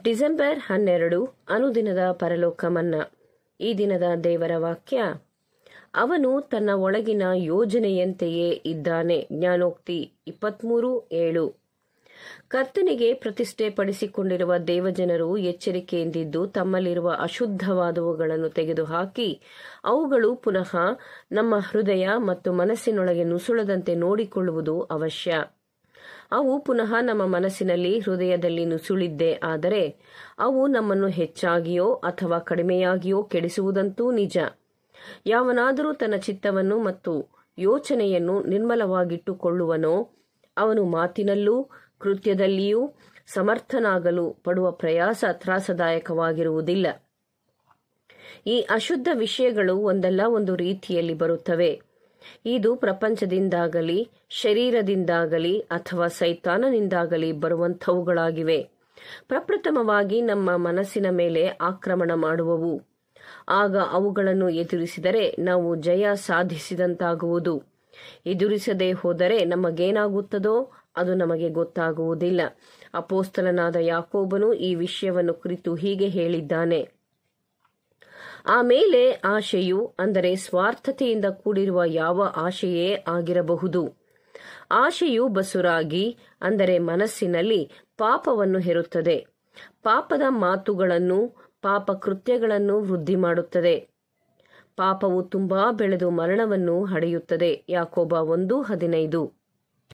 December ಹನ್ನೆರಡು ಅನುದಿನದ ಪರಲೋಕ ಮನ್ನಾ ಈ ದಿನದ ದೇವರ ವಾಕ್ಯ ಅವನು ತನ್ನ ಒಳಗಿನ ಯೋಜನೆಯಂತೆಯೇ ಇದ್ದಾನೆ ಜ್ಞಾನೋಕ್ತಿ ಇಪ್ಪತ್ಮೂರು ಏಳು ಕರ್ತನಿಗೆ ಪ್ರತಿಷ್ಠೆ ಪಡಿಸಿಕೊಂಡಿರುವ ದೇವಜನರು ಎಚ್ಚರಿಕೆಯಿಂದಿದ್ದು ತಮ್ಮಲ್ಲಿರುವ ಅಶುದ್ಧವಾದವುಗಳನ್ನು ತೆಗೆದುಹಾಕಿ ಅವುಗಳು ಪುನಃ ನಮ್ಮ ಹೃದಯ ಮತ್ತು ಮನಸ್ಸಿನೊಳಗೆ ನುಸುಳದಂತೆ ನೋಡಿಕೊಳ್ಳುವುದು ಅವಶ್ಯ ಅವು ಪುನಃ ನಮ್ಮ ಮನಸ್ಸಿನಲ್ಲಿ ಹೃದಯದಲ್ಲಿ ನುಸುಳಿದ್ದೇ ಆದರೆ ಅವು ನಮ್ಮನ್ನು ಹೆಚ್ಚಾಗಿಯೋ ಅಥವಾ ಕಡಿಮೆಯಾಗಿಯೋ ಕೆಡಿಸುವುದಂತೂ ನಿಜ ಯಾವನಾದರೂ ತನ್ನ ಚಿತ್ತವನ್ನು ಮತ್ತು ಯೋಚನೆಯನ್ನು ನಿರ್ಮಲವಾಗಿಟ್ಟುಕೊಳ್ಳುವನೋ ಅವನು ಮಾತಿನಲ್ಲೂ ಕೃತ್ಯದಲ್ಲಿಯೂ ಸಮರ್ಥನಾಗಲು ಪಡುವ ಪ್ರಯಾಸ ತ್ರಾಸದಾಯಕವಾಗಿರುವುದಿಲ್ಲ ಈ ಅಶುದ್ಧ ವಿಷಯಗಳು ಒಂದಲ್ಲ ಒಂದು ರೀತಿಯಲ್ಲಿ ಬರುತ್ತವೆ ಇದು ಪ್ರಪಂಚದಿಂದಾಗಲಿ ಶರೀರದಿಂದಾಗಲಿ ಅಥವಾ ಸೈತಾನನಿಂದಾಗಲಿ ಬರುವಂಥವುಗಳಾಗಿವೆ ಪ್ರಪ್ರಥಮವಾಗಿ ನಮ್ಮ ಮನಸ್ಸಿನ ಮೇಲೆ ಆಕ್ರಮಣ ಮಾಡುವವು ಆಗ ಅವುಗಳನ್ನು ಎದುರಿಸಿದರೆ ನಾವು ಜಯ ಸಾಧಿಸಿದಂತಾಗುವುದು ಎದುರಿಸದೆ ಹೋದರೆ ನಮಗೇನಾಗುತ್ತದೋ ಅದು ನಮಗೆ ಗೊತ್ತಾಗುವುದಿಲ್ಲ ಅಪೋಸ್ತಲನಾದ ಯಾಕೋಬನು ಈ ವಿಷಯವನ್ನು ಕುರಿತು ಹೀಗೆ ಹೇಳಿದ್ದಾನೆ ಆಮೇಲೆ ಆಶೆಯು ಅಂದರೆ ಸ್ವಾರ್ಥತೆಯಿಂದ ಕೂಡಿರುವ ಯಾವ ಆಶೆಯೇ ಆಗಿರಬಹುದು ಆಶೆಯು ಬಸುರಾಗಿ ಅಂದರೆ ಮನಸ್ಸಿನಲ್ಲಿ ಪಾಪವನ್ನು ಹೆರುತ್ತದೆ ಪಾಪದ ಮಾತುಗಳನ್ನು ಪಾಪ ಕೃತ್ಯಗಳನ್ನು ವೃದ್ಧಿ ಮಾಡುತ್ತದೆ ಪಾಪವು ತುಂಬಾ ಬೆಳೆದು ಮರಣವನ್ನು ಹಡೆಯುತ್ತದೆ ಯಾಕೋಬ ಒಂದು ಹದಿನೈದು